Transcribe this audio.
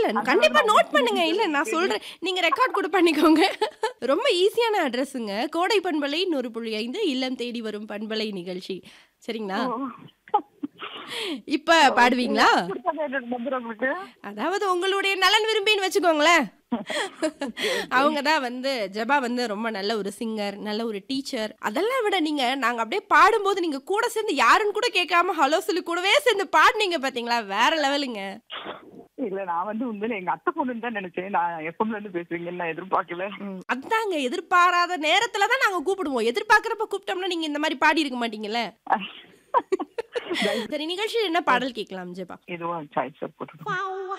கண்டிப்பா நோட் பண்ணுங்க இல்ல நான் சொல்றேன் நீங்க ரெக்கார்ட் கூட பண்ணிக்கோங்க ரொம்ப ஈஸியான அட்ரஸுங்க கோடை பண்பலை நூறு புள்ளி ஐந்து இல்லம் தேடி வரும் பண்பலை நிகழ்ச்சி சரிங்களா இப்ப பாடுவீங்களா நம்பர் உங்களுக்கு அதாவது உங்களுடைய நலன் விரும்பின்னு வச்சுக்கோங்களேன் அவங்க தான் வந்து ஜெபா வந்து ரொம்ப நல்ல ஒரு சிங்கர் நல்ல ஒரு டீச்சர் அதெல்லாம் விட நீங்க நாங்க அப்படியே பாடும்போது நீங்க கூட சேர்ந்து யாருன்னு கூட கேட்காம ஹலோ சொல்லி கூடவே சேர்ந்து பாடுனீங்க பாத்தீங்களா வேற லெவலுங்க இல்ல நான் வந்து உண்மையில எங்க அத்தை பொண்ணுன்னு தான் நினைச்சேன் நான் எப்பம்ல இருந்து பேசுவீங்கன்னு நான் எதிர்பார்க்கல ம், அதாங்க எதிர்பாராத நேரத்துல தான் நாங்க கூப்பிடுவோம் எதிர்பார்க்கறப்ப கூப்பிட்டோம்னா நீங்க இந்த மாதிரி பாடி இருக்க மாட்டீங்கல்ல சரி நிகழ்ச்சியில் என்ன பாடல் கேட்கலாம் ஜெபா எதுவும் சாய்ஸ் போட்டு